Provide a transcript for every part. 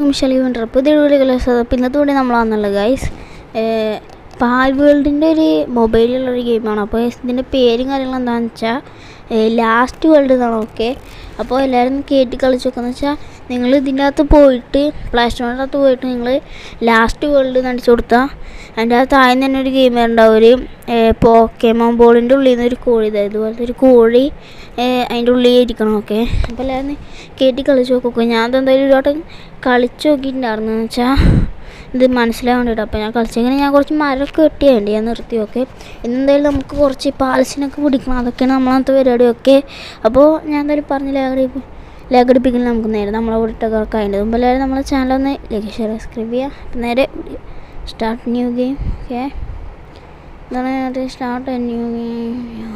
മിഷലി winter അപ്പോൾ ഇത് video അപ്പോൾ ഇന്നത്തെ കൂടി നമ്മൾ വന്നുള്ളത് ഗൈസ് പാൽ വേൾഡിൻ്റെ ഒരു മൊബൈലിലുള്ളൊരു ഗെയിമാണ് അപ്പോൾ ഇതിൻ്റെ പേരും കാര്യങ്ങളും എന്താണെന്ന് വെച്ചാൽ ലാസ്റ്റ് വേൾഡ് എന്നാണ് ഓക്കെ അപ്പോൾ എല്ലാവരും കയറ്റി കളിച്ച് നോക്കുകയെന്ന് വെച്ചാൽ നിങ്ങൾ ഇതിൻ്റെ അകത്ത് പോയിട്ട് പ്ലേ സ്റ്റോറിൻ്റെ അകത്ത് പോയിട്ട് നിങ്ങൾ ലാസ്റ്റ് വേൾഡ് നടിച്ചു കൊടുത്താൽ അതിൻ്റെ അകത്ത് ആദ്യം തന്നെ ഒരു ഗെയിം ഉണ്ടാവും ഒരു പോക്കേമോൺ ബോളിൻ്റെ ഉള്ളിൽ നിന്ന് ഒരു കോഴി ഇതാ ഇതുപോലത്തെ ഒരു കോഴി അതിൻ്റെ ഉള്ളിൽ ഇരിക്കണം ഓക്കെ അപ്പോൾ എല്ലാവരും കയറ്റി കളിച്ച് നോക്കുക ഞാൻ അതെന്തായാലും ഒരു വട്ടം കളിച്ച് നോക്കിയിട്ടുണ്ടായിരുന്നു എന്ന് വെച്ചാൽ ഇത് മനസ്സിലാവാൻ വേണ്ടിയിട്ട് അപ്പോൾ ഞാൻ കളിച്ചെങ്ങനെ ഞാൻ കുറച്ച് മരമൊക്കെ വെട്ടിയുണ്ട് ഞാൻ നിർത്തി ഓക്കെ ഇന്നെന്തായാലും നമുക്ക് കുറച്ച് പാൽസിനൊക്കെ പിടിക്കണം അതൊക്കെയാണ് നമ്മളത്തെ പരിപാടിയൊക്കെ അപ്പോൾ ഞാൻ എന്തായാലും പറഞ്ഞ ലഹരി ലഹരിപ്പിക്കൽ നമുക്ക് നേരെ നമ്മളെ വിട്ടൊക്കെ അതിൻ്റെ മുമ്പ് എല്ലാവരും നമ്മളെ ചാനൽ ഒന്ന് ലൈക്ക് ഷെയർ സബ്സ്ക്രൈബ് ചെയ്യുക അപ്പം നേരെ സ്റ്റാർട്ട് ന്യൂ ഗെയിം ഓക്കെ എന്താണ് സ്റ്റാർട്ട് ന്യൂ ഗെയിം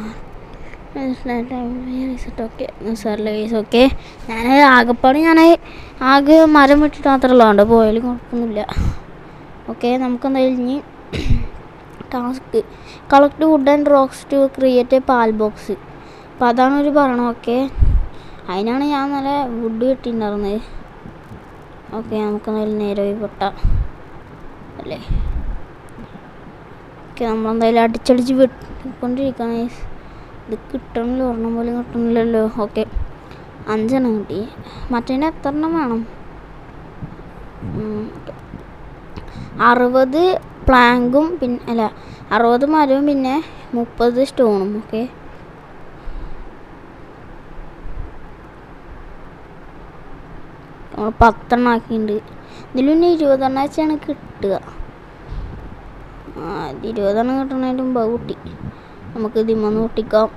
ഓക്കെ സാറിലെ കേസ് ഓക്കെ ഞാൻ ആകെപ്പാട് ഞാൻ ആകെ മരം വെട്ടിട്ട് മാത്രമല്ല ഉണ്ട് പോയാലും കുഴപ്പമൊന്നുമില്ല ഓക്കെ നമുക്കെന്തായാലും ഇനി task collect wood and rocks to create a പാൽ ബോക്സ് അപ്പോൾ അതാണ് ഒരു പറയണം ഓക്കെ അതിനാണ് ഞാൻ നല്ല വുഡ് കിട്ടിയിട്ടുണ്ടായിരുന്നത് ഓക്കെ നമുക്കെന്തായാലും നേരെ പോയി പൊട്ടാം അല്ലേ ഓക്കെ നമ്മളെന്തായാലും അടിച്ചടിച്ച് വെട്ടിക്കൊണ്ടിരിക്കുകയാണ് ഇത് കിട്ടണില്ല ഒരെണ്ണം പോലും കിട്ടണില്ലല്ലോ ഓക്കെ അഞ്ചെണ്ണം കിട്ടി മറ്റേന് എത്ര എണ്ണം വേണം അറുപത് പ്ലാങ്കും പിന്നെ അല്ല അറുപത് മരവും പിന്നെ മുപ്പത് സ്റ്റോണും ഓക്കെ നമ്മൾ പത്തെണ്ണം ആക്കിയിട്ടുണ്ട് ഇതിൽ പിന്നെ ഇരുപതെണ്ണം വെച്ചാണ് കിട്ടുക ആ ഇത് ഇരുപതെണ്ണം കിട്ടണതിൻ്റെ മുമ്പ് കൂട്ടി നമുക്ക് ഇതിമന്ന് പൊട്ടിക്കാം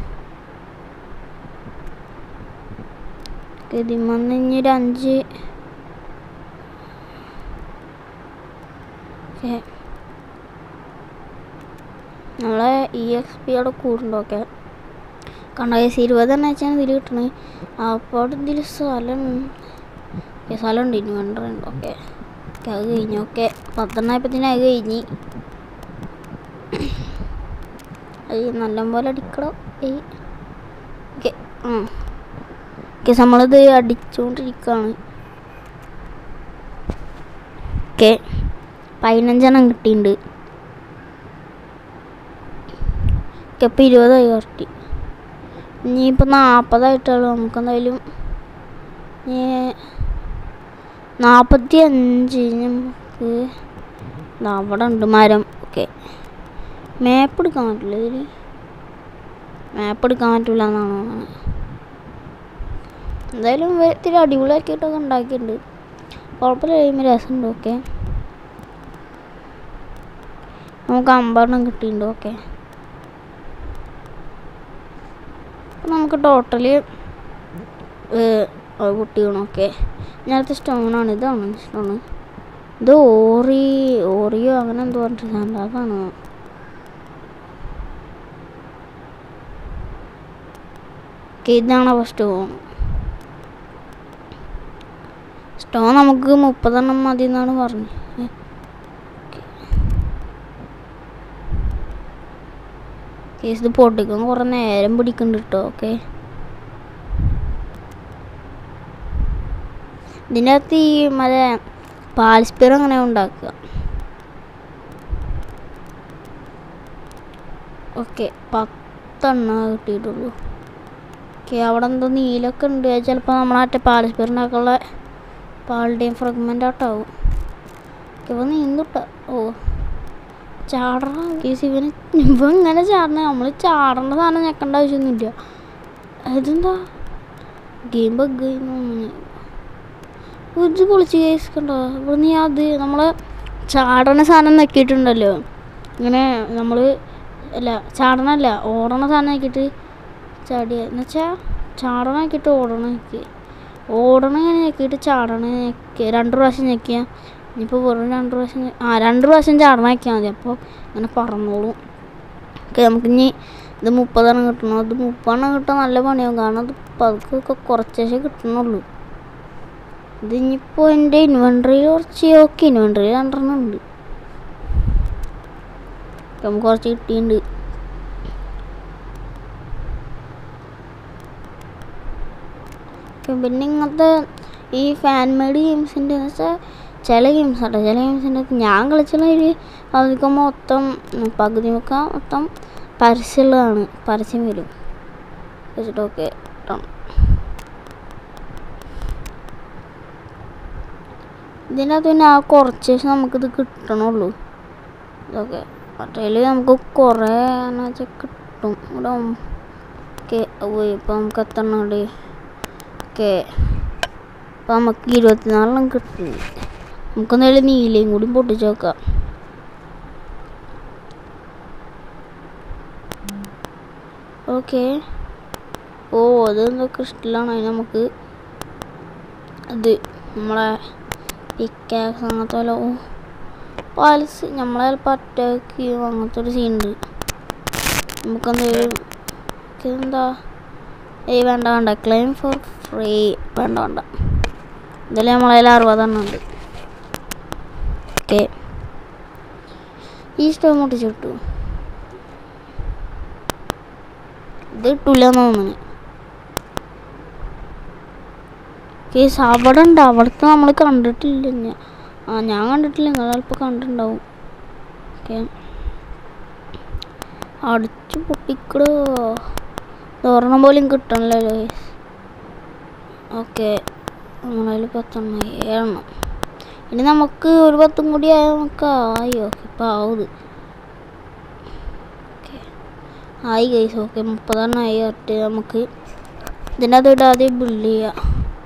ഇതിമന്ന് ഇനി ഒരു അഞ്ച് നമ്മളെ ഇ എക്സ് പി അവിടെ കൂടുണ്ടൊക്കെ കണ്ടോ ഏസ് ഇരുപതെണ്ണം വെച്ചാണ് ഇതിൽ കിട്ടണത് അപ്പോൾ ഇതിൽ സ്ഥലം സ്ഥലം ഉണ്ട് ഇനി വേണ്ടുണ്ട് ഓക്കെ അത് കഴിഞ്ഞു ഓക്കെ പത്തെണ്ണായപ്പത്തിന് അത് കഴിഞ്ഞ് അത് നല്ലപോലെ അടിക്കണം ഏയ് ഓക്കെ ആ ഓക്കെ നമ്മളിത് അടിച്ചുകൊണ്ടിരിക്കുകയാണ് ഓക്കെ പതിനഞ്ചെണ്ണം കിട്ടിയിട്ടുണ്ട് ഓക്കെ ഇപ്പോൾ ഇരുപതായി കറക്റ്റ് ഇനിയിപ്പോൾ നാൽപ്പതായിട്ടുള്ളൂ നമുക്കെന്തായാലും നാൽപ്പത്തി അഞ്ച് നമുക്ക് അവിടെ ഉണ്ട് മരം ഓക്കെ മാപ്പ് എടുക്കാൻ പറ്റില്ല ഇതിൽ മാപ്പ് എടുക്കാൻ പറ്റില്ല എന്നാണ് തോന്നുന്നത് എന്തായാലും ഇത്തിരി അടിപൊളിയാക്കിയിട്ടൊക്കെ ഉണ്ടാക്കിയിട്ടുണ്ട് കുഴപ്പമില്ല കഴിയുമ്പോൾ രസമുണ്ട് ഓക്കെ നമുക്ക് അമ്പതെണ്ണം കിട്ടിയിട്ടുണ്ട് ഓക്കെ അപ്പം നമുക്ക് ടോട്ടല് കുട്ടികളും ഓക്കെ ഞാനത്തെ സ്റ്റോണാണ് ഇതാണ് സ്റ്റോണ് ഇത് ഓറി ഓറിയോ അങ്ങനെ എന്തോ പറഞ്ഞിട്ട് അതാണ് ഇതാണ് അപ്പോൾ സ്റ്റോൺ സ്റ്റോൺ നമുക്ക് മുപ്പതെണ്ണം മതി എന്നാണ് പറഞ്ഞത് കേസ് ഇത് പൊട്ടിക്കാൻ കുറേ നേരം പിടിക്കുന്നുണ്ട് കേട്ടോ ഓക്കെ ഇതിൻ്റെ അകത്ത് ഈ മറ്റേ പാൽസ്പിയർ അങ്ങനെ ഉണ്ടാക്കുക ഓക്കെ പത്തെണ്ണ കിട്ടിയിട്ടുള്ളൂ ഓക്കെ അവിടെ എന്തോ നീലൊക്കെ ഉണ്ട് ചിലപ്പോൾ നമ്മൾ മറ്റേ പാൽസ്പിയർ ഉണ്ടാക്കാനുള്ള പാളുടെയും ഫ്രഗ്മെൻ്റ് ആട്ടാവും ഓക്കെ അപ്പോൾ നീന്തുട്ട ഓ ചാടണ കേസ് ഇവന് ഇവൻ ഇങ്ങനെ ചാടണ നമ്മൾ ചാടേണ്ട സാധനം ഞെക്കേണ്ട ആവശ്യമൊന്നുമില്ല ഇതെന്താ ഗെയിം ബഗ് ഇത് പൊളിച്ച് കേസ് കണ്ടോ ഇവിടെ നീ അത് നമ്മൾ ചാടണ സാധനം നെക്കിയിട്ടുണ്ടല്ലോ ഇങ്ങനെ നമ്മൾ അല്ല ചാടണല്ല ഓടണ സാധനം നോക്കിയിട്ട് ചാടിയ എന്നുവെച്ചാൽ ചാടണ നോക്കിയിട്ട് ഓടണ നോക്കി ഓടണ ഇങ്ങനെ ഞെക്കിയിട്ട് ചാടണ ഞെക്കി രണ്ട് പ്രാവശ്യം ഞെക്കിയാൽ ഇനിയിപ്പോൾ വെറും രണ്ട് പ്രാവശ്യം ആ രണ്ട് പ്രാവശ്യം ചാടണ നോക്കിയാൽ മതി അപ്പോൾ ഇങ്ങനെ പറന്നോളും ഓക്കെ നമുക്കിനി ഇത് മുപ്പതെണ്ണം കിട്ടണം അത് മുപ്പതെണ്ണം കിട്ടാൻ നല്ല പണിയാവും കാരണം അത് പതുക്കെ കുറച്ചേ കിട്ടണുള്ളൂ ഇത് ഇനിയിപ്പോൾ എൻ്റെ ഇൻവെൻട്രിയിൽ കുറച്ച് ഓക്കെ ഇൻവെൻട്രിയിൽ രണ്ടെണ്ണം ഉണ്ട് നമുക്ക് കുറച്ച് കിട്ടിയിട്ടുണ്ട് പിന്നെ ഇങ്ങനത്തെ ഈ ഫാൻ മെയ്ഡ് ഗെയിംസിൻ്റെ എന്ന് വെച്ചാൽ ചില ഗെയിംസ് ഉണ്ട് ചില ഗെയിംസിൻ്റെ ഞാൻ കളിച്ചുള്ളതിൽ അതൊക്കെ മൊത്തം ഉം, പകുതി മുക്കാൽ മൊത്തം പരസ്യമുള്ളതാണ് പരസ്യം വരും വെച്ചിട്ടൊക്കെ ഇട്ടണം ഇതിനകത്ത് പിന്നെ ആ കുറച്ച് ദിവസം നമുക്കിത് കിട്ടണുള്ളൂ ഇതൊക്കെ മറ്റേല് നമുക്ക് കുറേ എന്ന് വെച്ചാൽ കിട്ടും ഇവിടെ ഓക്കെ ഇപ്പം നമുക്ക് എത്ര ഉണ്ട് ഓക്കെ ഇപ്പം നമുക്ക് ഇരുപത്തിനാലെണ്ണം കിട്ടും നമുക്കെന്തായാലും നീലയും കൂടി പൊട്ടിച്ച് നോക്കാം ഓക്കെ ഓ അത് എന്തോ ക്രിസ്റ്റലാണ് അതിന് നമുക്ക് അത് നമ്മളെ പിക്കാക്സ് അങ്ങനത്തെ വല്ല ഓ പാലസ് നമ്മളെ ചിലപ്പോൾ അറ്റാക്ക് ചെയ്യും അങ്ങനത്തെ ഒരു സീൻ ഉണ്ട് നമുക്കെന്തെങ്കിലും എന്താ ഏയ് വേണ്ട വേണ്ട ക്ലെയിം ഫോർ ഫ്രീ വേണ്ട വേണ്ട ഇതിൽ നമ്മളതിൽ അറുപതെണ്ണം ഉണ്ട് ഓക്കെ ഈ സ്റ്റവ് മുട്ടിച്ച് കിട്ടു ഇത് കിട്ടൂല തോന്നുന്നു കേസ് അവിടെ ഉണ്ട് അവിടുത്തെ നമ്മൾ കണ്ടിട്ടില്ല ഞാൻ ആ ഞാൻ കണ്ടിട്ടില്ല നിങ്ങൾ ചിലപ്പോൾ കണ്ടിട്ടുണ്ടാവും ഓക്കെ അടിച്ചു പൊട്ടിക്കടോ തോരണം പോലും കിട്ടണല്ലോ ഓക്കെ നമ്മളതിൽ പത്തെണ്ണം ഏഴെണ്ണം ഇനി നമുക്ക് ഒരു പത്തും കൂടി ആയാൽ നമുക്ക് ആയി ഓക്കെ ഇപ്പം ആവുത് ഓക്കെ ആയി കൈസ് ഓക്കെ മുപ്പതെണ്ണം ആയി ഒറ്റ നമുക്ക് ഇതിൻ്റെ അത് ഇടാതെ ബിൽഡ് ചെയ്യാം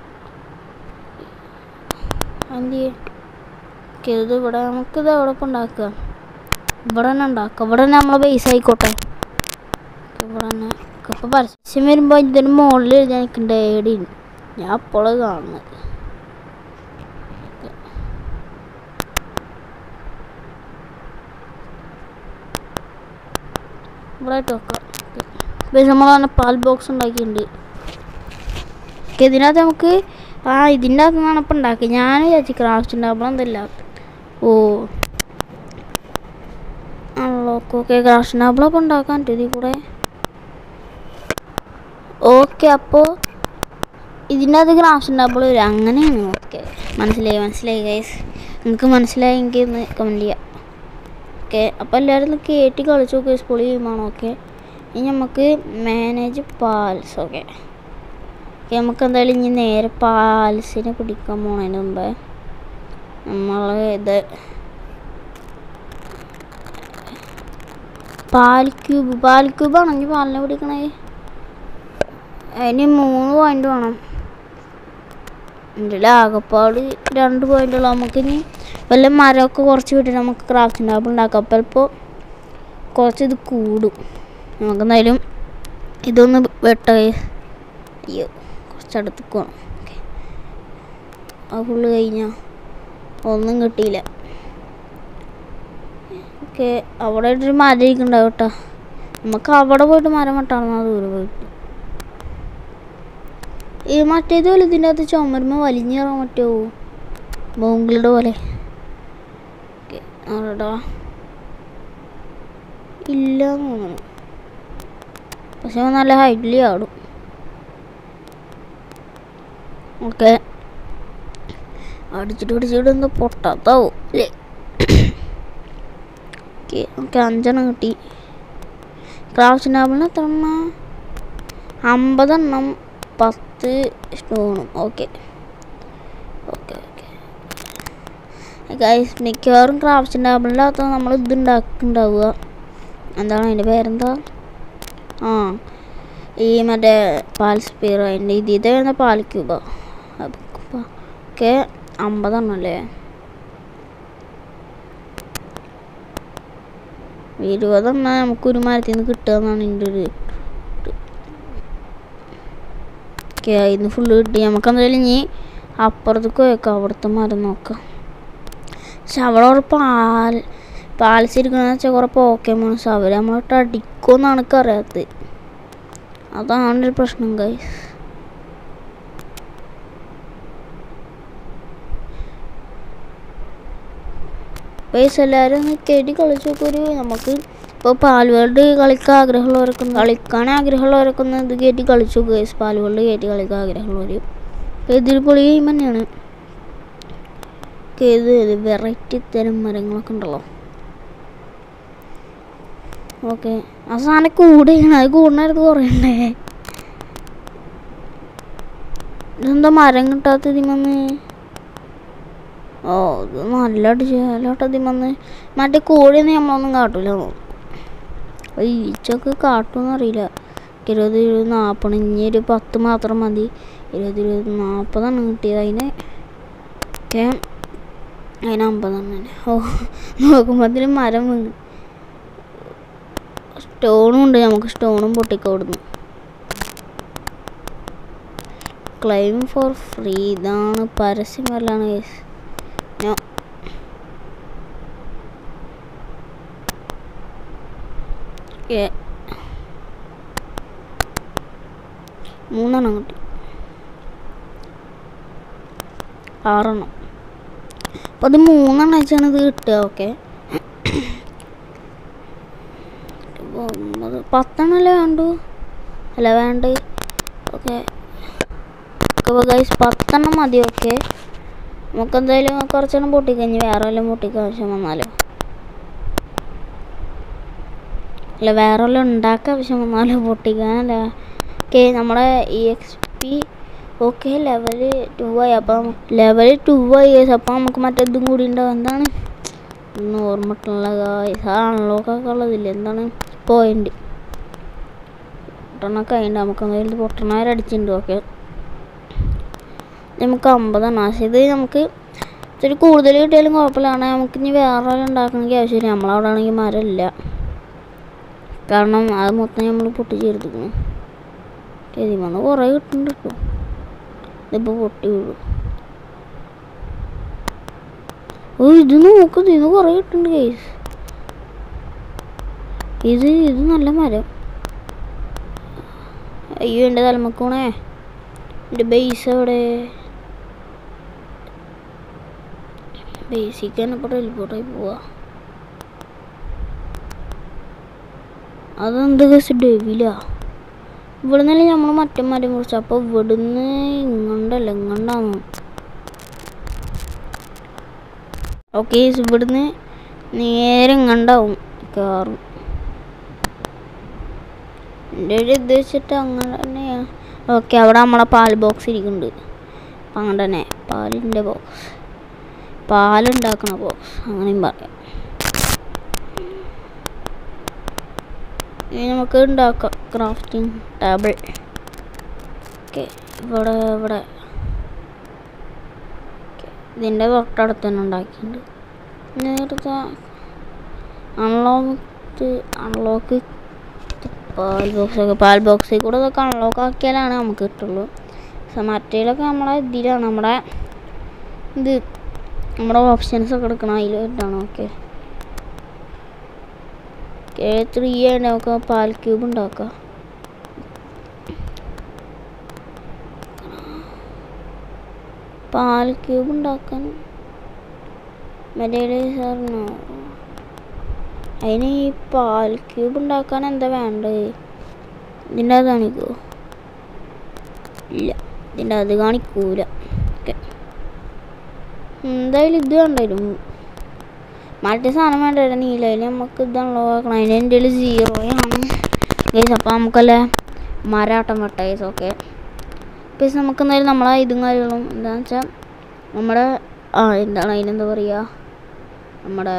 എന്ത് ചെയ്യും ഓക്കെ ഇത് ഇവിടെ നമുക്കിത് എവിടെ ഇപ്പം ഉണ്ടാക്കുക ഇവിടെ തന്നെ ഉണ്ടാക്കുക ഇവിടെ തന്നെ നമ്മളെ ബേസ് ആയിക്കോട്ടെ ഓക്കെ, ഇവിടെ തന്നെ ഇപ്പോൾ പരസ്യം വരുമ്പോൾ ഇതിന് മുകളിൽ എഴുതാൻ നിൽക്കുന്നുണ്ട് ഏടി ഞാൻ അപ്പോഴാണ് കാണുന്നത് ഇവിടെ ആയിട്ട് വെക്കാം ഓക്കെ നമ്മൾ തന്നെ പാൽ ബോക്സ് ഉണ്ടാക്കിയിട്ടുണ്ട് ഓക്കെ ഇതിനകത്ത് നമുക്ക് ആ ഇതിൻ്റെ അകത്ത് നിന്നാണ് ഇപ്പം ഉണ്ടാക്കി ഞാൻ വിചാരിച്ചു ക്രാഫ്റ്റ് ഉണ്ടാകുമ്പോൾ എന്തല്ല ഓ ആണല്ലോ ഓക്കെ ക്രാഫ്റ്റ് ഉണ്ടാകുമ്പോൾ ഉണ്ടാക്കാൻ പറ്റും ഇതിൽ കൂടെ ഓക്കെ അപ്പോൾ ഇതിൻ്റെ അത് ക്രാഫ്റ്റ് ഉണ്ടാകുമ്പോൾ വരും അങ്ങനെയാണ് ഓക്കെ മനസ്സിലായി മനസ്സിലായി ഗൈസ് നിങ്ങൾക്ക് മനസ്സിലായെങ്കിൽ ഒന്ന് കമൻറ്റ് ചെയ്യാം ഓക്കെ അപ്പോൾ എല്ലാവരും ഒന്ന് കേട്ടി കളിച്ചു നോക്കി സ്കൂളിൽ ചെയ്യുമ്പോൾ ഓക്കെ ഇനി നമുക്ക് മാനേജ് പാൽസ് ഓക്കെ ഓക്കെ നമുക്ക് എന്തായാലും ഇനി നേരെ പാൽസിനെ പിടിക്കാൻ പോണതിന് മുമ്പേ നമ്മൾ ഇത് പാൽ ക്യൂബ് പാൽ ക്യൂബ് ആണെങ്കിൽ പാലിനെ പിടിക്കണേ അതിന് മൂന്ന് പോയിന്റ് വേണം എൻ്റെ ആകപ്പാട് രണ്ട് പോയിന്റുള്ള നമുക്കിനി വല്ല മരമൊക്കെ കുറച്ച് വിട്ടിട്ട് നമുക്ക് ക്രാഫ്റ്റ് ടാബിൾ ഉണ്ടാക്കാം അപ്പോൾ ഇപ്പോൾ കുറച്ച് ഇത് കൂടും നമുക്ക് എന്തായാലും ഇതൊന്ന് വെട്ട അയ്യോ കുറച്ചടുത്ത് പോകണം ഓക്കെ ആ ഫുള്ള് കഴിഞ്ഞാൽ ഒന്നും കിട്ടിയില്ല ഓക്കെ അവിടെ ഒരു മരം ഇരിക്കണ്ടാവും കേട്ടോ നമുക്ക് അവിടെ പോയിട്ട് മരം വെട്ടാണെന്നാ ദൂരെ പോയിട്ട് ഈ മറ്റേത് പോലെ ഇതിൻ്റെ അകത്ത് ചുമരുമ്പ വലിഞ്ഞു കയറാൻ പറ്റുമോ ബോങ്കിളുടെ പോലെ ഓക്കെ ആടാ ഇല്ല എന്ന് തോന്നുന്നു പക്ഷെ അവൻ നല്ല ഹൈറ്റിൽ ആടും ഓക്കെ അടിച്ചിട്ട് പിടിച്ചിട്ട് എന്താ പൊട്ടാത്താവും അല്ലേ ഓക്കെ ഓക്കെ അഞ്ചെണ്ണം കിട്ടി ക്രാഫ്റ്റ് ടാബിളിന് എത്ര എണ്ണം അമ്പതെണ്ണം പത്ത് സ്റ്റോണും ഓക്കെ ഓക്കെ ഓക്കെ ഗൈസ് മിക്കവാറും ക്രാഫ്റ്റ് ടാബിളിൻ്റെ അകത്ത് നമ്മൾ ഇത് ഉണ്ടാക്കുന്നുണ്ടാവുക എന്താണ് അതിൻ്റെ പേരെന്താ ആ ഈ മറ്റേ പാൽ സ്പീർ അതിൻ്റെ ഇതിൽ വരുന്ന പാൽ ക്യൂബ ഓക്കെ അമ്പതെണ്ണം അല്ലേ ഇരുപതെണ്ണം നമുക്കൊരു മരത്തിൽ നിന്ന് കിട്ടുക എന്നാണ് എൻ്റെ ഒരു ഓക്കെ ഇന്ന് ഫുള്ള് കിട്ടി നമുക്ക് എന്തായാലും ഇനി അപ്പുറത്തേക്ക് വെക്കാം അവിടുത്തെ മരം നോക്കാം പക്ഷെ അവിടെ ഒരു പാൽ പാലിച്ചിരിക്കണമെന്ന് വെച്ചാൽ കുറേ പോക്കേമോൺസ് അവർ നമ്മളോട്ട് അടിക്കുമെന്നാണ് എനിക്ക് അറിയാത്തത് അതാണ് ഒരു പ്രശ്നം ഗൈസ് ഗൈസ് എല്ലാവരും ഒന്ന് കേട്ടി കളിച്ചു നോക്കൊരു നമുക്ക് ഇപ്പോൾ പാൽ വേൾഡ് കളിക്കാൻ ആഗ്രഹമുള്ളവരൊക്കെ ഒന്ന് കളിക്കാൻ ആഗ്രഹമുള്ളവരൊക്കെ ഒന്ന് ഇത് കയറ്റി കളിച്ചു ഗൈസ് പാൽ വേൾഡ് കയറ്റി കളിക്കാൻ ആഗ്രഹമുള്ളവർ ഇതൊരു പൊളി ഗെയിം തന്നെയാണ് ഇത് വെറൈറ്റി തരം മരങ്ങളൊക്കെ ഉണ്ടല്ലോ ഓക്കെ ആ സാധനം കൂടെയാണ് അത് കൂടുന്നേരത്ത് കുറയണ്ടേ ഇതെന്താ മരം കിട്ടാത്ത ഇതിമന്ന് ഓ ഇത് നല്ല അടിച്ചാലോട്ട് ഇതിമന്ന് മറ്റേ കോഴിയൊന്നും നമ്മളൊന്നും കാട്ടൂല ഈ ഈച്ചൊക്കെ കാട്ടുമെന്ന് അറിയില്ല ഇരുപത് ഇരുപത് നാൽപ്പത് ഇനി ഒരു പത്ത് മാത്രം മതി ഇരുപത് ഇരുപത് നാൽപ്പതാണ് കിട്ടിയത് അതിന് ഒക്കെ അതിന് അമ്പതെണ്ണം തന്നെ ഓ നോക്കുമ്പോഴത്തേന് മരം വീണ് സ്റ്റോണും ഉണ്ട് നമുക്ക് സ്റ്റോണും പൊട്ടിക്കോടുന്നു ക്ലൈം ഫോർ ഫ്രീ ഇതാണ് പരസ്യം വല്ലാണ് കേസ് ഞാൻ ഏ മൂന്നെണ്ണം കിട്ടി ആറെണ്ണം അപ്പം അത് മൂന്നെണ്ണം വെച്ചാണ് ഇത് കിട്ടുക ഓക്കെ ഒമ്പത് പത്തെണ്ണല്ലേ വേണ്ടു അല്ല വേണ്ട ഓക്കെ അപ്പോൾ ഗൈസ് പത്തെണ്ണം മതി ഓക്കെ നമുക്ക് എന്തായാലും കുറച്ചെണ്ണം പൊട്ടിക്കഴിഞ്ഞ് വേറെ വല്ലതും പൊട്ടിക്കാൻ ആവശ്യം വന്നാലോ അല്ല വേറെ വല്ലതും ഉണ്ടാക്കാൻ ആവശ്യം വന്നാലോ പൊട്ടിക്കാനല്ല ഓക്കെ നമ്മുടെ E X P okay level two ആയി അപ്പം ലെവൽ ടു ആയി ഗൈസ് അപ്പം നമുക്ക് മറ്റേതും കൂടി ഉണ്ടാവും എന്താണ് ഒന്നും ഓർമ്മട്ടുള്ള ഗൈസ് ആ അൺലോക്കൊക്കെ ഉള്ളതില്ല എന്താണ് പോയിന്റ് പൊട്ടണൊക്കെ അതിൻ്റെ നമുക്ക് എന്തായാലും പൊട്ടണവരടിച്ചിട്ടുണ്ട് ഓക്കെ നമുക്ക് അമ്പതാണ് പക്ഷേ ഇത് നമുക്ക് ഇത്തിരി കൂടുതൽ കിട്ടിയാലും കുഴപ്പമില്ലാണ് നമുക്ക് ഇനി വേറെ വല്ല ഉണ്ടാക്കണമെങ്കിൽ ആവശ്യമില്ല നമ്മളവിടെ ആണെങ്കിൽ മരമില്ല കാരണം അത് മൊത്തം നമ്മൾ പൊട്ടിച്ചെടുത്തിരിക്കുന്നു ഇതിമന്ന് കുറേ കിട്ടുന്നുണ്ട് കേട്ടോ ഇതിപ്പോൾ പൊട്ടി വീഴും ഓ ഇത് നോക്ക് ഇതിന്ന് കുറേ കിട്ടുന്നുണ്ട് കേസ് ഇത് ഇത് നല്ല മരം അയ്യോ എൻ്റെ തലമക്കോണേ എൻ്റെ ബേസ് എവിടെ ബേസിക് തന്നെ ഇപ്പോൾ ടെലിപ്പോർട്ടായി പോവാ അതെന്ത് കേസ് ഡെവില ഇവിടെ നിന്നല്ലേ നമ്മൾ മറ്റേ മരം കുറിച്ച് അപ്പോൾ ഇവിടുന്ന് ഇങ്ങണ്ടല്ല ഇങ്ങണ്ടാന്ന് ഓക്കെ ഇവിടുന്ന് നേരെ ഇങ്ങണ്ടാവും കാറും എൻ്റെ ഒരു ഇത് വെച്ചിട്ട് അങ്ങനെ തന്നെയാണ് ഓക്കെ അവിടെ നമ്മളെ പാൽ ബോക്സ് ഇരിക്കുന്നുണ്ട് അപ്പം അങ്ങനെ തന്നെ പാലിൻ്റെ ബോക്സ് പാലുണ്ടാക്കണ ബോക്സ് അങ്ങനെയും പറയാം ഇനി നമുക്ക് ഉണ്ടാക്കാം ക്രാഫ്റ്റിംഗ് ടേബിൾ ഓക്കെ ഇവിടെ ഇവിടെ Okay. ഇതിൻ്റെ തൊട്ടടുത്ത് തന്നെ ഉണ്ടാക്കിയിട്ടുണ്ട് നേരത്തെ അൺലോക്ക് അൺലോക്ക് പാൽ ബോക്സൊക്കെ പാൽ ബോക്സിൽ കൂടെ ഇതൊക്കെ അൺലോക്ക് ആക്കിയാലാണ് നമുക്ക് കിട്ടുള്ളൂ പക്ഷെ മറ്റേലൊക്കെ നമ്മളെ ഇതിലാണ് നമ്മുടെ ഇത് നമ്മുടെ ഓപ്ഷൻസ് ഒക്കെ എടുക്കണം അതിൽ ഇട്ടാണ് ഓക്കെ കെ ത്രീ ആണ് നമുക്ക് പാൽ ക്യൂബ് ഉണ്ടാക്കാം പാൽ ക്യൂബ് ഉണ്ടാക്കാൻ മറ്റേ സാറിനോ അതിന് ഈ പാൽ ക്യൂബ് ഉണ്ടാക്കാൻ എന്താ വേണ്ടത് ഇതിൻ്റെ അത് കാണിക്കുമോ ഇല്ല ഇതിൻ്റെ അത് കാണിക്കൂല ഓക്കെ എന്തായാലും ഇത് കണ്ടാലും മറ്റേ സാധനം വേണ്ട നീലയിൽ നമുക്ക് ഇതാണല്ലോ ആക്കണം അതിന് എൻ്റെ കയ്യിൽ സീറോയാണ് ഗൈസ് അപ്പോൾ നമുക്കല്ലേ മരാട്ടം വെട്ട ഗൈസ് ഓക്കെ പിന്നെ നമുക്ക് എന്തായാലും നമ്മളെ ഇതും കാര്യങ്ങളും എന്താണെന്ന് വെച്ചാൽ നമ്മുടെ ആ എന്താണ് അതിനെന്താ പറയുക നമ്മുടെ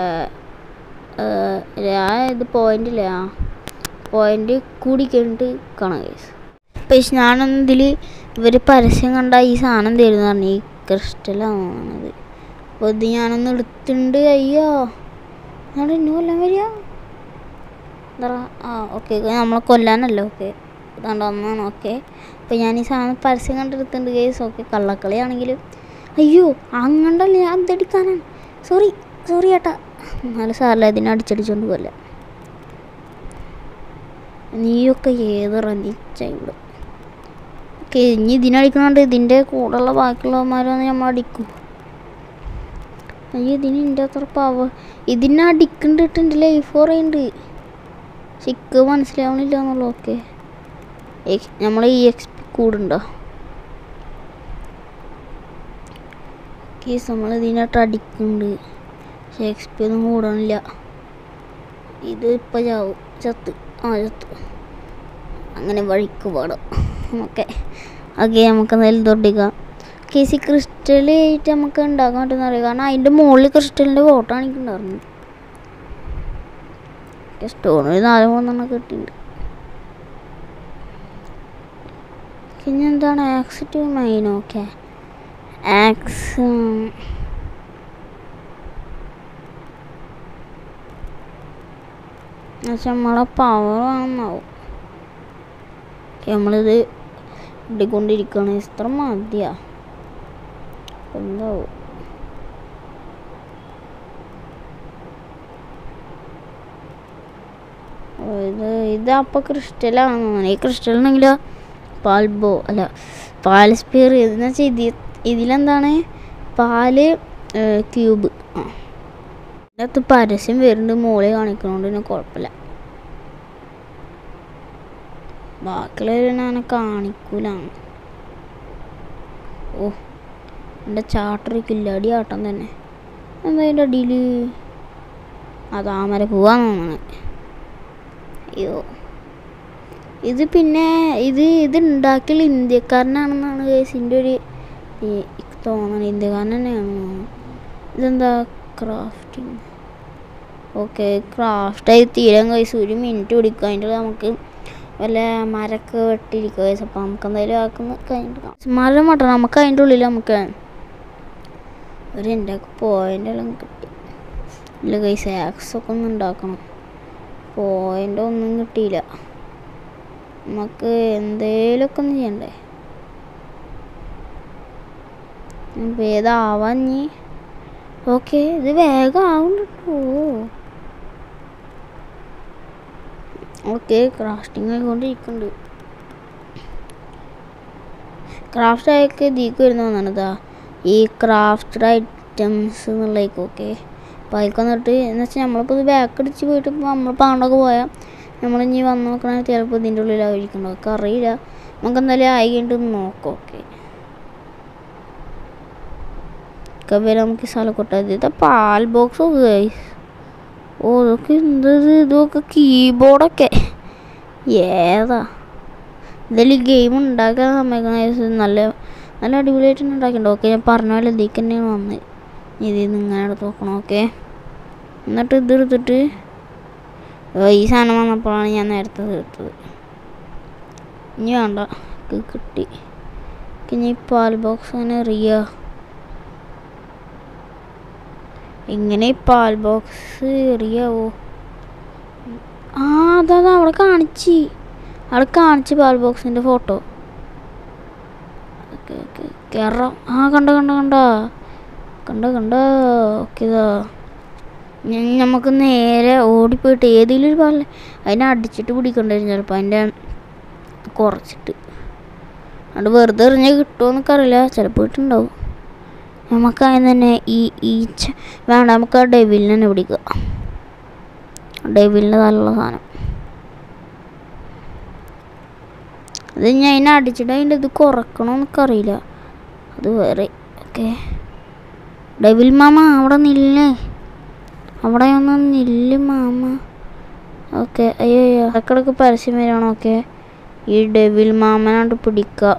ആ ഇത് പോയിന്റില്ലേ ആ പോയിന്റ് കൂടി കഴിഞ്ഞിട്ട് കാണാം ഗൈസ് പക്ഷെ ഞാനൊന്നും ഇതിൽ ഇവർ പരസ്യം കണ്ട ഈ സാധനം തരുന്ന പറഞ്ഞു ഈ ക്രിസ്റ്റലാണത് അപ്പോൾ ഇത് ഞാനൊന്ന് എടുത്തിട്ടുണ്ട് അയ്യോ എന്നാണ് ഇന്ന് കൊല്ലാൻ വരിക എന്താ ആ ഓക്കെ നമ്മളെ കൊല്ലാനല്ലോ ഓക്കെ ഇതാണ്ട് ഒന്നാണ് ഓക്കെ അപ്പോൾ ഞാൻ ഈ സാധനം പരസ്യം കണ്ടെടുത്തിട്ടുണ്ട് കേസ് ഓക്കെ കള്ളക്കളിയാണെങ്കിലും അയ്യോ അങ്ങണ്ടല്ലേ ഞാൻ അതെടുക്കാനാണ് സോറി സോറി ഏട്ടാ എന്നാലും സാറില്ല ഇതിനെ അടിച്ചടിച്ചോണ്ട് കൊല്ലാം നീയൊക്കെ ഏത് റന്നിച്ച ഇവിടെ ഓക്കെ ഇനി ഇതിനടിക്കണോണ്ട് ഇതിൻ്റെ കൂടെയുള്ള ബാക്കിയുള്ളവന്മാരൊന്നും നമ്മൾ അടിക്കും അയ്യോ ഇതിന് എൻ്റെ അത്ര പവർ ഇതിനെ അടിക്കണ്ടിട്ട് എൻ്റെ ലൈഫ് കുറയുണ്ട് ചിക്ക് മനസ്സിലാവണില്ല എന്നുള്ളൂ ഓക്കെ നമ്മൾ ഈ എക്സ് കൂടുണ്ടോ കേസ് നമ്മൾ ഇതിനായിട്ട് അടിക്കുന്നുണ്ട് പക്ഷേ എക്സ് പി ഒന്നും കൂടണില്ല ഇത് ഇപ്പം ചാവും ചത്ത് ആ ചത്ത് അങ്ങനെ വഴിക്ക് പാടാം ഓക്കെ ഓക്കെ നമുക്ക് എന്തായാലും തൊട്ടിക്കാം കേസി ക്രിസ്റ്റൽ ആയിട്ട് നമുക്ക് ഉണ്ടാക്കാൻ പറ്റുന്ന അറിയാം കാരണം അതിൻ്റെ മുകളിൽ ക്രിസ്റ്റലിൻ്റെ ഫോട്ടോ എനിക്കുണ്ടായിരുന്നു സ്റ്റോൺ ഒരു നാല് മൂന്നെണ്ണം കിട്ടിയിട്ടുണ്ട് പിന്നെ എന്താണ് axe to mine okay axe നമ്മളെ പവർ ആണെന്നാവും നമ്മളിത് ഇടിക്കൊണ്ടിരിക്കുകയാണ് ഇത്ര മതിയാ എന്താവും ഓ, ഇത് ഇത് അപ്പോൾ ക്രിസ്റ്റലാണെന്ന് തോന്നുന്നു ഈ ക്രിസ്റ്റലാണെങ്കിൽ പാൽബോ അല്ല പാൽ സ്പിയർ എന്ന് വെച്ചാൽ ഇത് ഇതിലെന്താണ് പാല് ക്യൂബ് ആ ഇതിനകത്ത് പരസ്യം വരുന്നുണ്ട് മോളിൽ കാണിക്കണോണ്ട് പിന്നെ കുഴപ്പമില്ല ബാക്കിയുള്ളവർ ഞാൻ കാണിക്കൂലാണ് ഓ എൻ്റെ ചാട്ടറി കില്ലാടി ആട്ടം തന്നെ എന്താ അതിൻ്റെ അടിയിൽ ആ താമര പോവാന്ന് തോന്നുന്നത് അയ്യോ ഇത് പിന്നെ ഇത് ഇത് ഉണ്ടാക്കിയ ഇന്ത്യക്കാരനാണെന്നാണ് കേസിൻ്റെ ഒരു ഈ തോന്നണത് ഇന്ത്യക്കാരൻ തന്നെയാണ് തോന്നുന്നത് ഇതെന്താ ക്രാഫ്റ്റിംഗ് ഓക്കെ ക്രാഫ്റ്റായി തീരാൻ കഴിച്ചു ഒരു മിനിറ്റ് പിടിക്കും അതിൻ്റെ ഉള്ളിൽ നമുക്ക് വല്ല മരമൊക്കെ വെട്ടിയിരിക്കുക കഴിച്ചു അപ്പോൾ നമുക്ക് എന്തായാലും ആക്കുന്ന കഴിഞ്ഞിട്ട് മരം മട്ടണം നമുക്ക് അതിൻ്റെ ഉള്ളിൽ നമുക്ക് ഒരു എൻ്റെ പോയിൻ്റ് എല്ലാം കിട്ടി ഇല്ല കൈസ് ആക്സൊക്കെ ഒന്ന് ഉണ്ടാക്കണം പോയിൻ്റ് ഒന്നും കിട്ടിയില്ല നമുക്ക് എന്തേലൊക്കെ ഒന്ന് ചെയ്യണ്ടേ ഇപ്പം ഏതാവാൻ നീ ഓക്കെ ഇത് വേഗം ആവുന്നുണ്ടോ ഓക്കെ ക്രാഫ്റ്റിംഗ് ആയിക്കൊണ്ടിരിക്കുന്നുണ്ട് ക്രാഫ്റ്റ് ആയൊക്കെ ഇതിലേക്ക് വരുന്ന വന്നതാ ഈ ക്രാഫ്റ്റഡ് ഐറ്റംസ് എന്നുള്ളതൊക്കെ ഓക്കെ അപ്പോൾ അതിലേക്ക് വന്നിട്ട് എന്ന് വെച്ചാൽ നമ്മളിപ്പോൾ ഇത് ബാക്ക് അടിച്ച് പോയിട്ട് ഇപ്പോൾ നമ്മൾ പാണ്ടൊക്കെ പോയാൽ നമ്മൾ ഇനി വന്ന് നോക്കണ ചിലപ്പോൾ ഇതിൻ്റെ ഉള്ളിലായിരിക്കണം ഒക്കെ അറിയില്ല നമുക്ക് എന്തായാലും ആയി കഴിഞ്ഞിട്ട് നോക്കാം ഓക്കെ ഒക്കെ വരെ നമുക്ക് സ്ഥലക്കൊട്ട ഇത് പാൽ ബോക്സ് ഒക്കെ ഓ ഇതൊക്കെ എന്തത് ഇതൊക്കെ കീബോർഡൊക്കെ ഏതാ ഇതിൽ ഗെയിം ഉണ്ടാക്കാൻ സമ്മതിക്കണ നല്ല നല്ല അടിപൊളിയായിട്ട് തന്നെ ഉണ്ടാക്കിയിട്ടുണ്ട് ഓക്കെ ഞാൻ പറഞ്ഞ പോലെ ഇതിലേക്ക് തന്നെയാണ് വന്നത് ഇതിൽ നിന്ന് ഇങ്ങനെ എടുത്ത് നോക്കണം ഓക്കെ എന്നിട്ട് ഇത് എടുത്തിട്ട് ഓ, ഈ സാധനം വന്നപ്പോഴാണ് ഞാൻ നേരത്തെ എടുത്തത് ഇനി വേണ്ട ഇത് കിട്ടി ഇനി ഈ പാൽ ബോക്സ് അങ്ങനെ എറിയുക എങ്ങനെ ഈ പാൽ ബോക്സ് എറിയാവോ ആ അതാ അതാ അവിടെ കാണിച്ച് അവിടെ കാണിച്ച് പാൽ ബോക്സിൻ്റെ ഫോട്ടോ കയറാം ആ കണ്ട കണ്ട കണ്ട കണ്ട കണ്ട ഓക്കെ ഇതാ ഞാൻ നമുക്ക് നേരെ ഓടിപ്പോയിട്ട് ഏതെങ്കിലും ഒരു പാലിൽ അതിനെ അടിച്ചിട്ട് പിടിക്കേണ്ടി വരും ചിലപ്പോൾ അതിൻ്റെ കുറച്ചിട്ട് അത് വെറുതെ എറിഞ്ഞാൽ കിട്ടുമോ എന്നൊക്കെ അറിയില്ല ചിലപ്പോൾ കിട്ടുണ്ടാവും നമുക്ക് അതിന് തന്നെ ഈ ഈച്ച വേണ്ട നമുക്ക് ആ ഡെവിലിനെ തന്നെ പിടിക്കുക ഡെവിലിൻ്റെ നല്ല സാധനം അത് ഞാൻ അതിനെ അടിച്ചിട്ട് അതിൻ്റെ ഇത് കുറക്കണമെന്നൊക്കെ അറിയില്ല അത് വേറെ ഓക്കെ ഡെവിൽ മാമ അവിടെ നില്ലേ അവിടെ ഒന്ന് നില്ല് മാമ ഓക്കെ അയ്യോ അയ്യോ ഇടക്കിടക്ക് പരസ്യം വരണം ഓക്കെ ഈ ഡെവിൽ മാമനാണ്ട് പിടിക്കുക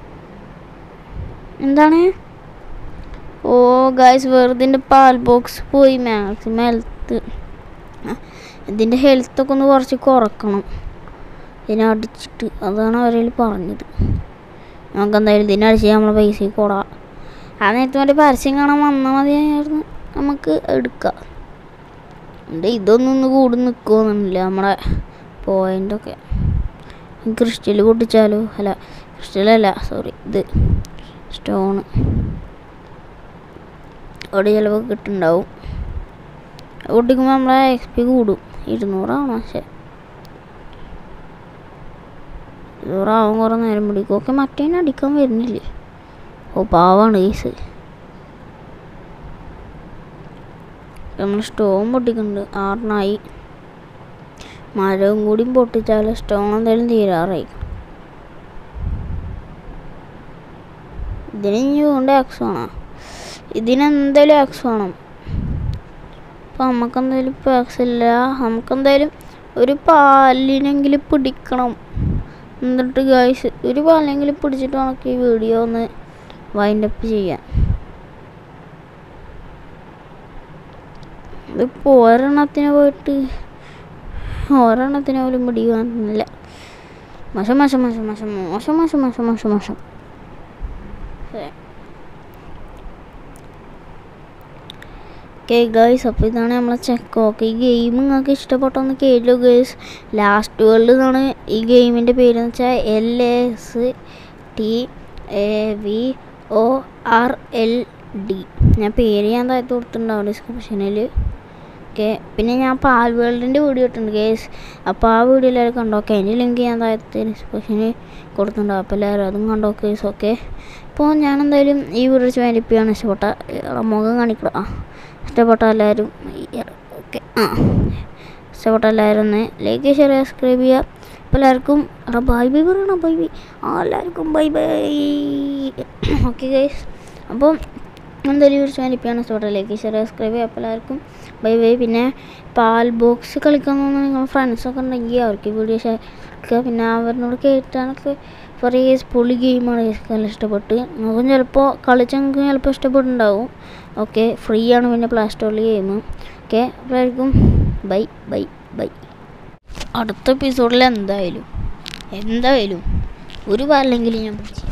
എന്താണ് ഓ ഗായ്സ് വെറുതെ പാൽ ബോക്സ് പോയി മാക്സിമം ഹെൽത്ത് ഇതിൻ്റെ ഹെൽത്തൊക്കെ ഒന്ന് കുറച്ച് കുറക്കണം ഇതിനെ അടിച്ചിട്ട് അതാണ് അവരിൽ പറഞ്ഞത് നമുക്ക് എന്തായാലും ഇതിനെ അടിച്ച് നമ്മളെ പൈസ കൂടാം ആ നേരത്തെ മറ്റേ പരസ്യം കാണാൻ വന്നാൽ മതിയായിരുന്നു നമുക്ക് എടുക്കാം എൻ്റെ ഇതൊന്നും ഒന്ന് കൂടി നിൽക്കുമെന്നില്ല നമ്മുടെ പോയിൻ്റൊക്കെ ക്രിസ്റ്റൽ പൊട്ടിച്ചാലോ അല്ല ക്രിസ്റ്റലല്ല സോറി ഇത് സ്റ്റോണ് അവിടെ ചിലപ്പോൾ കിട്ടുന്നുണ്ടാവും പൊട്ടിക്കുമ്പോൾ നമ്മളെ എക്സ് പി കൂടും ഇരുന്നൂറാണ് പക്ഷേ ഇരുന്നൂറാവും കുറേ നേരം പിടിക്കും ഒക്കെ മറ്റേനെ അടിക്കാൻ വരുന്നില്ലേ ഓ പാവാണ് കേസ് നമ്മൾ സ്റ്റോൺ പൊട്ടിക്കുന്നുണ്ട് ആറിനായി മരവും കൂടിയും പൊട്ടിച്ചാൽ സ്റ്റോൺ എന്തായാലും തീരാറായി ഇതിന് ഇനി കൊണ്ട് ആക്സോണാ ഇതിനെന്തായാലും ആക്സ് വേണം അപ്പോൾ നമുക്കെന്തായാലും ഇപ്പോൾ ആക്സ് ഇല്ല നമുക്കെന്തായാലും ഒരു പാലിനെങ്കിലും പിടിക്കണം എന്നിട്ട് ഗൈസ് ഒരു പാലിനെങ്കിലും പിടിച്ചിട്ട് നമുക്ക് ഈ വീഡിയോ ഒന്ന് വൈൻഡപ്പ് ചെയ്യാൻ ഇതിപ്പോൾ ഒരെണ്ണത്തിന് പോയിട്ട് ഒരെണ്ണത്തിന് പോലും പിടിക്കാനില്ല മോശം മോശം മോശം മോശം മോശം മോശം മോശം മോശം മോശം ഓക്കെ ഗേഴ്സ് അപ്പോൾ ഇതാണ് നമ്മളെ ചെക്ക് ഓക്കെ ഈ ഗെയിം നിങ്ങൾക്ക് ഇഷ്ടപ്പെട്ടൊന്ന് കേട്ടു ഗേഴ്സ് ലാസ്റ്റ് വേൾഡ് എന്നാണ് ഈ ഗെയിമിൻ്റെ പേര് എന്ന് വെച്ചാൽ L S T A V O R L D ഞാൻ പേര് ഞാൻ താഴത്ത് കൊടുത്തിട്ടുണ്ടാവും ഡിസ്ക്രിപ്ഷനിൽ ഓക്കെ പിന്നെ ഞാൻ പാൽ വേൾഡിൻ്റെ വീഡിയോ ഇട്ടിട്ടുണ്ട് ഗേസ് അപ്പോൾ ആ വീഡിയോ എല്ലാവരും കണ്ടോക്കെ അതിൻ്റെ ലിങ്ക് ഞാൻ താഴത്തെ ഡിസ്ക്രിപ്ഷനിൽ കൊടുത്തിട്ടുണ്ടാവും അപ്പോൾ എല്ലാവരും അതും കണ്ടോക്കെ ഗേസ് ഓക്കെ അപ്പോൾ ഞാൻ എന്തായാലും ഈ വീഡിയോ വേണ്ടിപ്പിയാണ് ഇഷ്ടപ്പെട്ട ഇയാളെ മുഖം കാണിക്കണം ആ ഇഷ്ടപ്പെട്ട എല്ലാവരും ഓക്കെ ആ ഇഷ്ടപ്പെട്ട എല്ലാവരും ഒന്ന് ലൈക്ക് ഷെയർ സബ്സ്ക്രൈബ് ചെയ്യുക അപ്പോൾ എല്ലാവർക്കും എടാ ബൈ ബൈ പറയണം ബൈ ബൈ ആ എല്ലാവർക്കും ബൈ ബൈ ഓക്കെ ഗൈസ് അപ്പം എന്തായാലും ഒരു ചാനിപ്പിയാണ് ഇഷ്ടപ്പെട്ട ലൈക്ക് ഷെയർ സബ്സ്ക്രൈബ് ചെയ്യുക അപ്പോൾ എല്ലാവർക്കും ബൈ ബൈ പിന്നെ പാൽ ബോക്സ് കളിക്കാൻ പോകുന്ന നിങ്ങൾ ഫ്രണ്ട്സൊക്കെ ഉണ്ടെങ്കിൽ അവർക്ക് വീഡിയോ ഷെയർ ചെയ്യുക പിന്നെ അവരിനോട് കേട്ടാനൊക്കെ കുറേ പൊളി ഗെയിമാണ് നല്ല ഇഷ്ടപ്പെട്ട് നമുക്കും ചിലപ്പോൾ കളിച്ച് നിങ്ങൾക്ക് ചിലപ്പോൾ ഇഷ്ടപ്പെട്ടുണ്ടാവും ഓക്കെ ഫ്രീ ആണ് പിന്നെ പ്ലേ സ്റ്റോറിൽ ഗെയിം ഓക്കെ അപ്പോഴായിരിക്കും ബൈ ബൈ ബൈ അടുത്ത എപ്പിസോഡിൽ എന്തായാലും എന്തായാലും ഒരു പാലെങ്കിലും ഞാൻ പിടിച്ച്